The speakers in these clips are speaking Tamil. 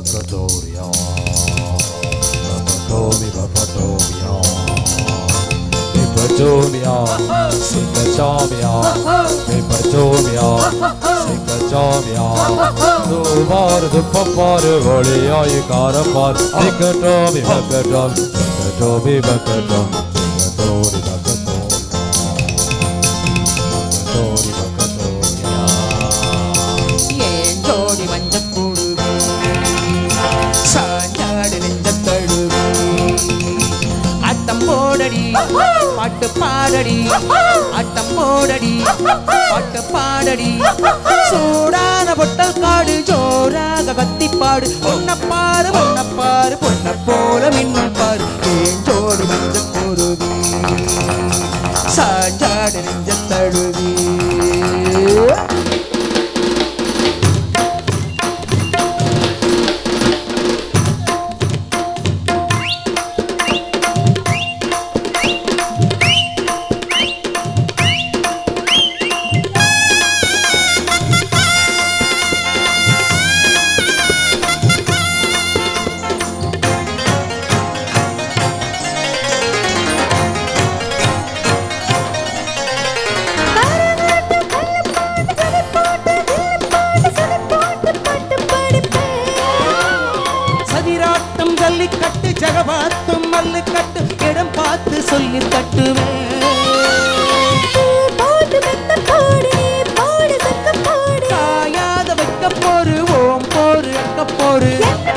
Bacatoria. Bacatomi, Bacatoria. Bacatoria, Singachamia. Bacatoria, Singachamia. Duvar, Dupapar, Volia, Ikarapar. Bacatomi, Bacatomi, Bacatomi, Bacatomi. Bacatori, Bacatori. Bacatori, Bacatoria. ஏன் ஜோடி மஞ்சக்கூடுவே சாஞ்சாடு நெஞ்ச தழுவே ஆட்டம் போடடி பாட்டு பாடடி ஆட்டம் போடடி பாட்டு பாடடி சூடான பொட்டல் காடு ஜோராக கத்தி பாடு பொன்ன பாரு பொன்ன பாரு பொன்ன போல மின்னும் பாரு ஏன் ஜோடி மஞ்ச கூறுவி சாஞ்சாடு நெஞ்ச தழுவி சதிராட்டம் ஜல்லிக்கட்டு ஜகபாத்தும் மல்லுக்கட்டு இடம் பார்த்து சொல்லி தட்டுவேன் காயாத வைக்க போரு ஓம் போரு அக்க போரு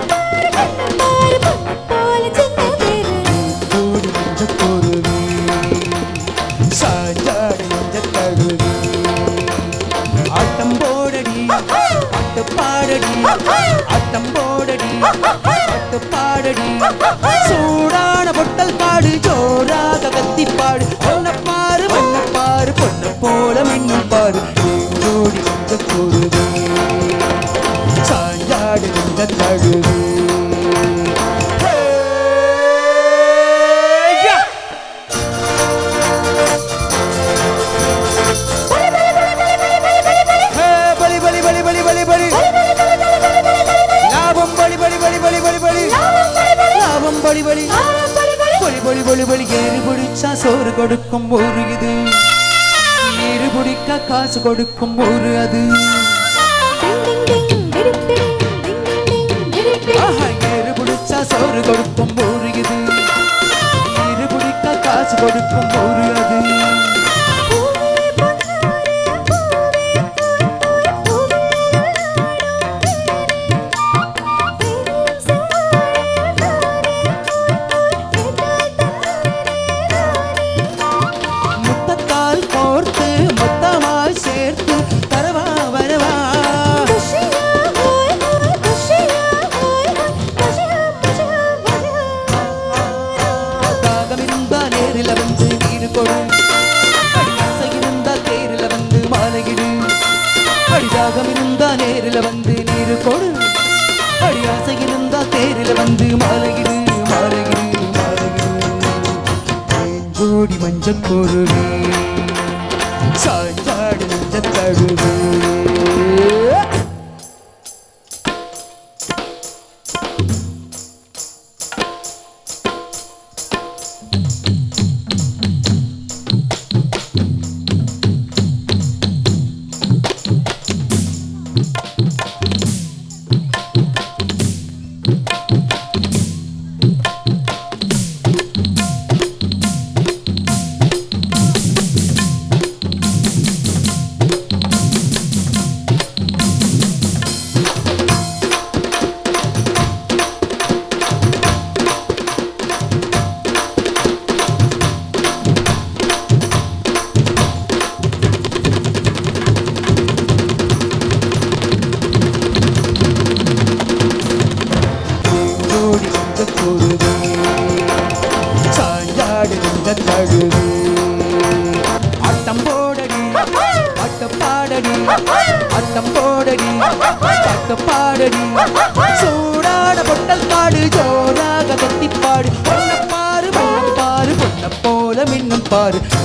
கூடி மஞ்ச போருவி சாஞ்சாடு மஞ்ச தழுவி ஆட்டம் போடடி பாட்டு பாடடி ஆட்டம் போடடி பாட்டு பாடடி சூடான பொட்டல் பாடு ஜோராக கத்தி பாடு பொன்ன பாரு பொன்ன பாரு பொன்ன போல மின்னும் பாரு ஜோடி மஞ்ச போருவி சாஞ்சாடு மஞ்ச தழுவி ஹே, பலி பலி பலி பலி பலி பலி லாபம் பலி பலி பலி பலி பலி பலி லாபம் பலி பலி பலி பலி பலி பலி ஏறு பிடிச்சா சோறு கொடுக்கும் ஒரு இது ஏறு பிடிக்க காசு கொடுக்கும் ஒரு அது ஆஹா ஏறு பிடிச்சா சோறு கொடுக்கும் ஒரு இது ஏறு பிடிக்க காசு கொடுக்கும் ஒரு அது முத்தத்தால் கோர்த்து மொத்தமாய் சேர்த்து தரவா வரவா தாகம் இருந்தா நேரில் வந்து நீர் கொடு அடியாசை இருந்தா தேரில் வந்து மாலையிடு அடிதாகம் இருந்தா நேரில் வந்து நீர் கொடு அடியாசை இருந்தா தேரில் வந்து மாலையிடு மாலையிடு மாலையிடு என் ஜோடி மஞ்சள் பொருளே சாஞ்சாடு நெஞ்ச தழுவே ஜோடி நெஞ்ச பொருளே சாஞ்சாடு நெஞ்ச தழுவே ஆட்டம் போடடி பாட்டு பாடடி ஆட்டம் போடடி பாட்டு பாடடி சூடான பொட்டல் காடு ஜோராக கத்தி பாடு பொன்ன பாரு பொன்ன பாரு பொன்ன போல மின்னும் பாரு